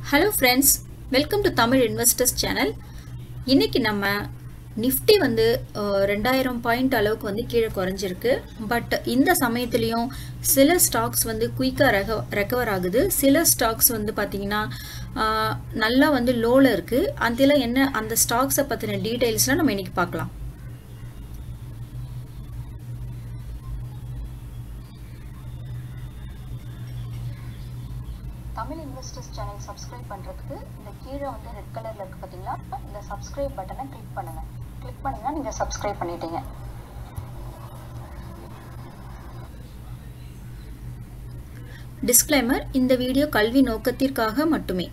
hello friends welcome to Tamil investors channel இன்னைக்கு நம்ம Nifty வந்து அஹ், ரெண்டாயிரம் பாயிண்ட் அளவுக்கு வந்து கீழே குறைஞ்சிருக்கு பட் இந்த சமயத்துலேயும் சில ஸ்டாக்ஸ் வந்து குயிக்காக ரெக ரெக்கவர் ஆகுது சில ஸ்டாக்ஸ் வந்து பார்த்தீங்கன்னா அஹ், நல்லா வந்து லோவில் இருக்குது அதில் என்ன அந்த ஸ்டாக்ஸை பற்றின டீட்டெயில்ஸ்லாம் நம்ம இன்னைக்கு பார்க்கலாம் தமிழ் இன்வெஸ்டர்ஸ் சேனல் சப்ஸ்கிரைப் பண்ணுறதுக்கு இந்த கீழே வந்து ரெட் கலரில் இருக்குது பார்த்தீங்களா இந்த சப்ஸ்கிரைப் பட்டனை கிளிக் பண்ணுங்கள் கிளிக் பண்ணிங்கன்னா நீங்கள் சப்ஸ்கிரைப் பண்ணிட்டீங்க டிஸ்க்ளைமர் இந்த வீடியோ கல்வி நோக்கத்திற்காக மட்டுமே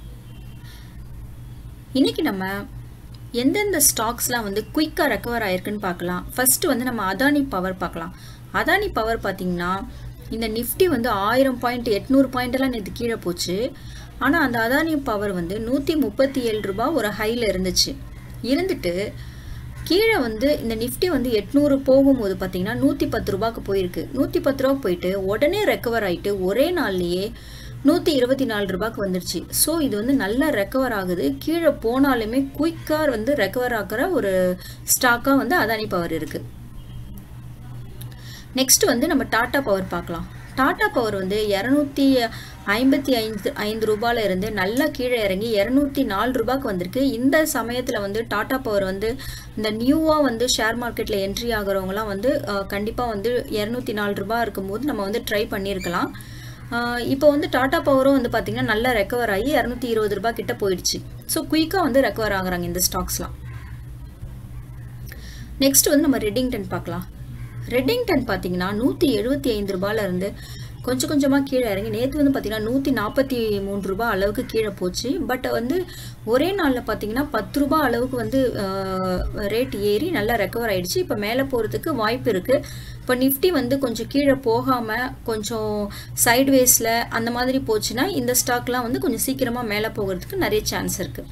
இன்னைக்கு நம்ம எந்தெந்த ஸ்டாக்ஸ்லாம் வந்து குயிக்காக ரெக்கவர் ஆயிருக்குன்னு பார்க்கலாம் ஃபர்ஸ்ட் வந்து நம்ம அதானி பவர் பார்க்கலாம் அதானி பவர் பார்த்தீங்கன்னா இந்த நிஃப்டி வந்து ஆயிரம் பாயிண்ட் எட்நூறு பாயிண்ட் எல்லாம் நேற்று கீழே போச்சு ஆனால் அந்த அதானி பவர் வந்து நூற்றி முப்பத்தி ஏழு ரூபாய் ஒரு ஹையில் இருந்துச்சு இருந்துட்டு கீழே வந்து இந்த நிஃப்டி வந்து எட்நூறு போகும்போது பார்த்தீங்கன்னா நூற்றி பத்து ரூபாய்க்கு போயிருக்கு நூற்றி பத்து ரூபா போயிட்டு உடனே ரெக்கவர் ஆயிட்டு ஒரே நாள்லயே நூற்றி இருபத்தி நாலு ரூபாய்க்கு வந்துருச்சு ஸோ இது வந்து நல்லா ரெக்கவர் ஆகுது கீழே போனாலுமே குயிக்காக வந்து ரெக்கவர் ஆகிற ஒரு ஸ்டாக்காக வந்து அதானி பவர் இருக்குது நெக்ஸ்ட் வந்து நம்ம டாடா பவர் பார்க்கலாம் டாடா பவர் வந்து இரநூத்தி ஐம்பத்தி ஐந்து ஐந்து ரூபாயில இருந்து நல்லா கீழே இறங்கி இரநூத்தி நாலு ரூபாய்க்கு வந்திருக்கு இந்த சமயத்தில் வந்து டாடா பவர் வந்து இந்த நியூவாக வந்து ஷேர் மார்க்கெட்டில் என்ட்ரி ஆகிறவங்கலாம் வந்து கண்டிப்பாக வந்து இரநூத்தி நாலு ரூபாய் இருக்கும்போது நம்ம வந்து ட்ரை பண்ணியிருக்கலாம் ஆஹ் இப்போ வந்து டாடா பவரும் வந்து பார்த்திங்கன்னா நல்லா ரெக்கவர் ஆகி இரநூத்தி இருபது ரூபாய் கிட்ட போயிடுச்சு ஸோ குயிக்காக வந்து ரெக்கவர் ஆகுறாங்க இந்த ஸ்டாக்ஸ்லாம் நெக்ஸ்ட் வந்து நம்ம ரெட்டிங்டன் பார்க்கலாம் ரெட்டிங்டன் பார்த்தீங்கன்னா நூற்றி எழுபத்தி ஐந்து ரூபாயில இருந்து கொஞ்சம் கொஞ்சமாக கீழே இறங்கி நேற்று வந்து பார்த்தீங்கன்னா நூற்றி நாற்பத்தி மூணு ரூபாய் அளவுக்கு கீழே போச்சு பட் வந்து ஒரே நாளில் பார்த்தீங்கன்னா பத்து ரூபாய் அளவுக்கு வந்து ரேட் ஏறி நல்லா ரெக்கவர் ஆயிடுச்சு இப்போ மேலே போகிறதுக்கு வாய்ப்பு இருக்குது இப்போ நிஃப்டி வந்து கொஞ்சம் கீழே போகாமல் கொஞ்சம் சைட்வேஸில் அந்த மாதிரி போச்சுன்னா இந்த ஸ்டாக்லாம் வந்து கொஞ்சம் சீக்கிரமாக மேலே போகிறதுக்கு நிறைய சான்ஸ் இருக்குது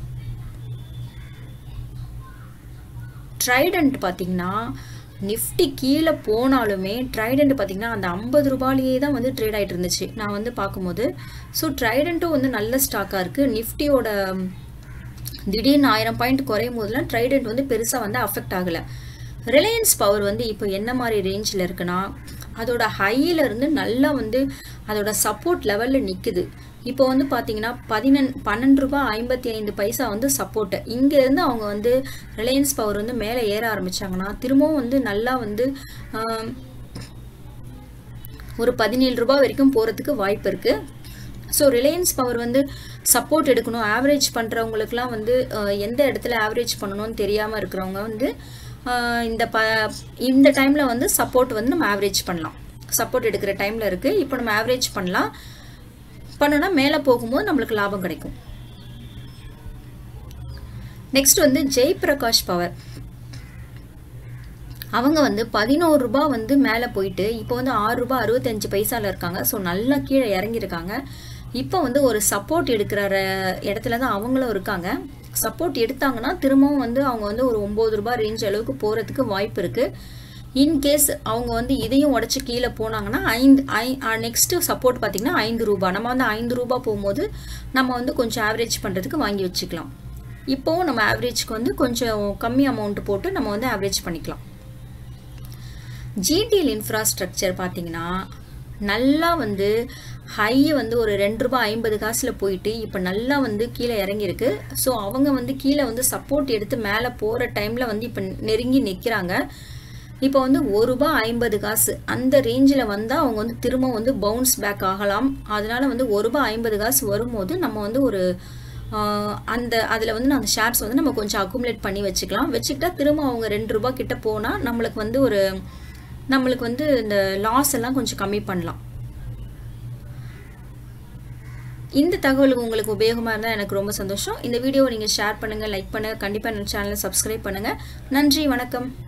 ட்ரைடண்ட் பார்த்தீங்கன்னா நிஃப்டி கீழே போனாலுமே ட்ரைடண்ட் பார்த்தீங்கன்னா அந்த ஐம்பது ரூபாயிலேயே தான் வந்து ட்ரேட் ஆகிட்டு இருந்துச்சு நான் வந்து பார்க்கும்போது ஸோ ட்ரைடண்ட்டும் வந்து நல்ல ஸ்டாக்காக இருக்குது நிஃப்டியோட திடீர்னு ஆயிரம் பாயிண்ட் குறையும் போதெல்லாம் ட்ரைடண்ட் வந்து பெருசாக வந்து அஃபெக்ட் ஆகலை ரிலையன்ஸ் பவர் வந்து இப்போ என்ன மாதிரி ரேஞ்சில் இருக்குன்னா அதோட ஹையில இருந்து நல்லா வந்து அதோட சப்போர்ட் லெவலில் நிற்குது இப்போ வந்து பார்த்தீங்கன்னா பதினெண் பன்னெண்டு ரூபாய் ஐம்பத்தி ஐந்து பைசா வந்து சப்போர்ட்டு இங்கேருந்து அவங்க வந்து ரிலையன்ஸ் பவர் வந்து மேலே ஏற ஆரம்பிச்சாங்கன்னா திரும்பவும் வந்து நல்லா வந்து ஆம், ஒரு பதினேழு ரூபாய் வரைக்கும் போகிறதுக்கு வாய்ப்பு இருக்குது ஸோ ரிலையன்ஸ் பவர் வந்து சப்போர்ட் எடுக்கணும் ஆவரேஜ் பண்ணுறவங்களுக்குலாம் வந்து அஹ், எந்த இடத்துல ஆவரேஜ் பண்ணணும்னு தெரியாமல் இருக்கிறவங்க வந்து அஹ், இந்த ப இந்த டைமில் வந்து சப்போர்ட் வந்து நம்ம ஆவரேஜ் பண்ணலாம் சப்போர்ட் எடுக்கிற டைமில் இருக்குது இப்போ நம்ம ஆவரேஜ் பண்ணலாம் பண்ணோன்னா மேலே போகும்போது நம்மளுக்கு லாபம் கிடைக்கும் நெக்ஸ்ட் வந்து ஜெய் பிரகாஷ் பவர் அவங்க வந்து பதினோரு ரூபாய் வந்து மேலே போயிட்டு இப்போ வந்து ஆறு ரூபாய் அறுபத்தஞ்சு பைசால இருக்காங்க ஸோ நல்லா கீழே இறங்கியிருக்காங்க இப்போ வந்து ஒரு சப்போர்ட் எடுக்கிற ர- இடத்துல தான் அவங்களும் இருக்காங்க சப்போர்ட் எடுத்தாங்கன்னா திரும்பவும் வந்து அவங்க வந்து ஒரு ஒம்பது ரூபாய் ரேஞ்ச் அளவுக்கு போகிறதுக்கு வாய்ப்பு இருக்குது இன்கேஸ் அவங்க வந்து இதையும் உடச்சி கீழே போனாங்கன்னா ஐந்து ஐ நெக்ஸ்ட்டு சப்போர்ட் பார்த்திங்கன்னா ஐந்து ரூபாய் நம்ம வந்து ஐந்து ரூபாய் போகும்போது நம்ம வந்து கொஞ்சம் ஆவரேஜ் பண்ணுறதுக்கு வாங்கி வச்சுக்கலாம் இப்போவும் நம்ம ஆவரேஜ்க்கு வந்து கொஞ்சம் கம்மி அமௌண்ட் போட்டு நம்ம வந்து ஆவரேஜ் பண்ணிக்கலாம் ஜிடிஎல் இன்ஃப்ராஸ்ட்ரக்சர் பார்த்தீங்கன்னா நல்லா வந்து ஹை வந்து ஒரு ரெண்டு ரூபாய் ஐம்பது காசில் போயிட்டு இப்போ நல்லா வந்து கீழே இறங்கியிருக்கு ஸோ அவங்க வந்து கீழே வந்து சப்போர்ட் எடுத்து மேலே போகிற டைமில் வந்து இப்போ நெருங்கி நிற்கிறாங்க இப்போ வந்து ஒரு ரூபாய் ஐம்பது காசு அந்த ரேஞ்சில் வந்தால் அவங்க வந்து திரும்ப வந்து பவுன்ஸ் பேக் ஆகலாம் அதனால வந்து ஒரு ரூபாய் ஐம்பது காசு வரும்போது நம்ம வந்து ஒரு ஆஹ், அந்த அதில் வந்து அந்த ஷேர்ஸ் வந்து நம்ம கொஞ்சம் அக்குமுலேட் பண்ணி வச்சுக்கலாம் வச்சுக்கிட்டா திரும்ப அவங்க ரெண்டு ரூபாய் கிட்ட போனால் நம்மளுக்கு வந்து ஒரு நம்மளுக்கு வந்து இந்த லாஸ் எல்லாம் கொஞ்சம் கம்மி பண்ணலாம் இந்த தகவல் உங்களுக்கு உபயோகமாக இருந்தால் எனக்கு ரொம்ப சந்தோஷம் இந்த வீடியோவை நீங்கள் ஷேர் பண்ணுங்கள் லைக் பண்ணுங்கள் கண்டிப்பாக என் சேனலை சப்ஸ்கிரைப் பண்ணுங்கள் நன்றி வணக்கம்